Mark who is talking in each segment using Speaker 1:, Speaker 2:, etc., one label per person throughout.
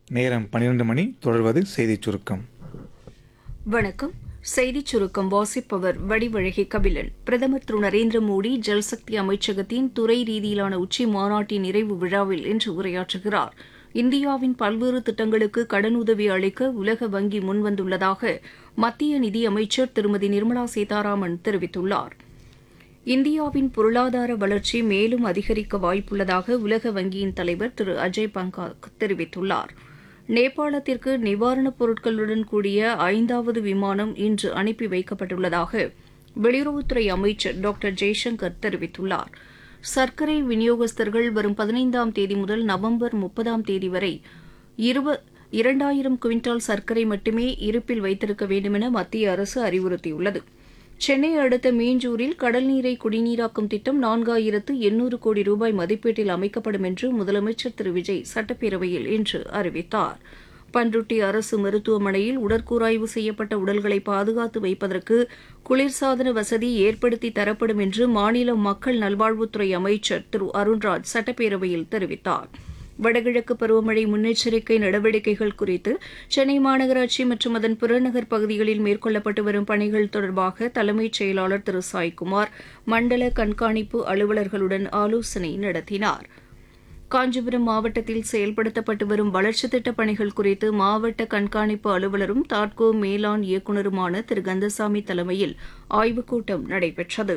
Speaker 1: நேரம் பன்னிரண்டு மணி தொடர்வது செய்திச் சுருக்கம்
Speaker 2: வணக்கம் செய்திச் சுருக்கம் வாசிப்பவர் வடிவழகி கபிலன் பிரதமர் திரு நரேந்திர மோடி ஜல்சக்தி அமைச்சகத்தின் துறை ரீதியிலான உச்சி மாநாட்டின் நிறைவு விழாவில் இன்று உரையாற்றுகிறார் இந்தியாவின் பல்வேறு திட்டங்களுக்கு கடனுதவி அளிக்க உலக வங்கி முன்வந்துள்ளதாக மத்திய நிதியமைச்சர் திருமதி நிர்மலா சீதாராமன் தெரிவித்துள்ளார் இந்தியாவின் பொருளாதார வளர்ச்சி மேலும் அதிகரிக்க வாய்ப்புள்ளதாக உலக வங்கியின் தலைவர் திரு அஜய் பங்கா தெரிவித்துள்ளார் நேபாளத்திற்கு நிவாரணப் பொருட்களுடன் கூடிய ஐந்தாவது விமானம் இன்று அனுப்பி வைக்கப்பட்டுள்ளதாக வெளியுறவுத்துறை அமைச்சர் டாக்டர் ஜெய்சங்கர் தெரிவித்துள்ளார் சர்க்கரை விநியோகஸ்தர்கள் வரும் பதினைந்தாம் தேதி முதல் நவம்பர் முப்பதாம் தேதி வரை இருப இரண்டாயிரம் குவிண்டால் சர்க்கரை மட்டுமே இருப்பில் வைத்திருக்க வேண்டுமென மத்திய அரசு அறிவுறுத்தியுள்ளது சென்னை அடுத்த மீஞ்சூரில் கடல் நீரை குடிநீராக்கும் திட்டம் நான்காயிரத்து எண்ணூறு கோடி ரூபாய் மதிப்பீட்டில் அமைக்கப்படும் என்று முதலமைச்சர் திரு விஜய் சட்டப்பேரவையில் இன்று அறிவித்தார் பன்ருட்டி அரசு மருத்துவமனையில் உடற்கூராய்வு செய்யப்பட்ட உடல்களை பாதுகாத்து வைப்பதற்கு குளிர்சாதன வசதி ஏற்படுத்தி தரப்படும் என்று மாநில மக்கள் நல்வாழ்வுத்துறை அமைச்சர் திரு அருண்ராஜ் சட்டப்பேரவையில் தெரிவித்தார் வடகிழக்கு பருவமழை முன்னெச்சரிக்கை நடவடிக்கைகள் குறித்து சென்னை மாநகராட்சி மற்றும் அதன் புறநகர் பகுதிகளில் மேற்கொள்ளப்பட்டு வரும் பணிகள் தொடர்பாக தலைமைச் செயலாளர் திரு சாய்குமார் மண்டல கண்காணிப்பு அலுவலர்களுடன் ஆலோசனை நடத்தினார் காஞ்சிபுரம் மாவட்டத்தில் செயல்படுத்தப்பட்டு வரும் வளர்ச்சித் திட்டப் பணிகள் குறித்து மாவட்ட கண்காணிப்பு அலுவலரும் தாட்கோ மேலாண் இயக்குநருமான திரு கந்தசாமி தலைமையில் ஆய்வுக் கூட்டம் நடைபெற்றது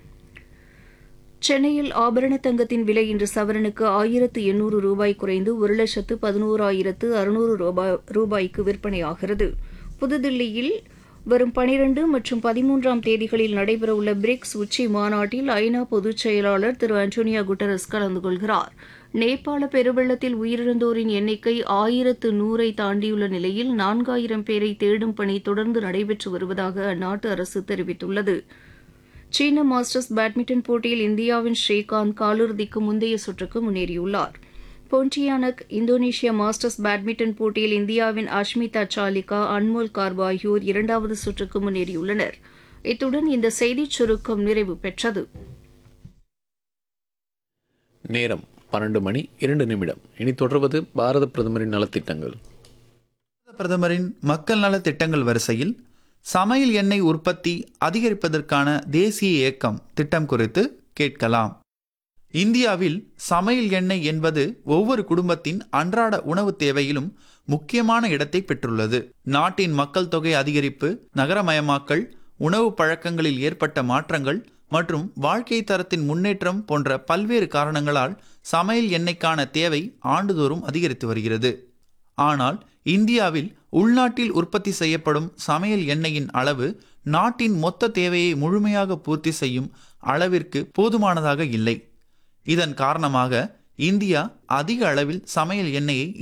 Speaker 2: சென்னையில் ஆபரண தங்கத்தின் விலை இன்று சவரனுக்கு ஆயிரத்து எண்ணூறு ரூபாய் குறைந்து ஒரு லட்சத்து பதினோராயிரத்து அறுநூறு ரூபாய்க்கு விற்பனையாகிறது புதுதில்லியில் வரும் பனிரண்டு மற்றும் பதிமூன்றாம் தேதிகளில் நடைபெறவுள்ள பிரிக்ஸ் உச்சி மாநாட்டில் ஐநா பொதுச் செயலாளர் திரு அன்டோனியா குட்டரஸ் கலந்து கொள்கிறார் நேபாள பெருவெள்ளத்தில் உயிரிழந்தோரின் எண்ணிக்கை ஆயிரத்து நூறை தாண்டியுள்ள நிலையில் நான்காயிரம் பேரை தேடும் பணி தொடர்ந்து நடைபெற்று வருவதாக அந்நாட்டு அரசு தெரிவித்துள்ளது சீன மாஸ்டர்ஸ் பேட்மிண்டன் போட்டியில் இந்தியாவின் ஸ்ரீகாந்த் காலிறுதிக்கு முந்தைய சுற்றுக்கு முன்னேறியுள்ளார் போன்டியானக் இந்தோனேஷியா மாஸ்டர்ஸ் பேட்மிண்டன் போட்டியில் இந்தியாவின் அஷ்மிதா சாலிகா அன்மோல் கார்பா ஆகியோர் இரண்டாவது சுற்றுக்கு முன்னேறியுள்ளனர் இத்துடன் இந்த செய்திச் சுருக்கம் நிறைவு பெற்றது
Speaker 3: நேரம் பன்னெண்டு மணி இரண்டு நிமிடம் இனி தொடர்வது பாரத பிரதமரின் நலத்திட்டங்கள்
Speaker 4: பிரதமரின் மக்கள் நல திட்டங்கள் வரிசையில் சமையல் எண்ணெய் உற்பத்தி அதிகரிப்பதற்கான தேசிய இயக்கம் திட்டம் குறித்து கேட்கலாம் இந்தியாவில் சமையல் எண்ணெய் என்பது ஒவ்வொரு குடும்பத்தின் அன்றாட உணவு தேவையிலும் முக்கியமான இடத்தை பெற்றுள்ளது நாட்டின் மக்கள் தொகை அதிகரிப்பு நகரமயமாக்கல் உணவு பழக்கங்களில் ஏற்பட்ட மாற்றங்கள் மற்றும் வாழ்க்கை தரத்தின் முன்னேற்றம் போன்ற பல்வேறு காரணங்களால் சமையல் எண்ணெய்க்கான தேவை ஆண்டுதோறும் அதிகரித்து வருகிறது ஆனால் இந்தியாவில் உள்நாட்டில் உற்பத்தி செய்யப்படும் சமையல் எண்ணெயின் அளவு நாட்டின் மொத்த தேவையை முழுமையாக பூர்த்தி செய்யும் அளவிற்கு போதுமானதாக இல்லை இதன் காரணமாக இந்தியா அதிக அளவில் சமையல் எண்ணெயை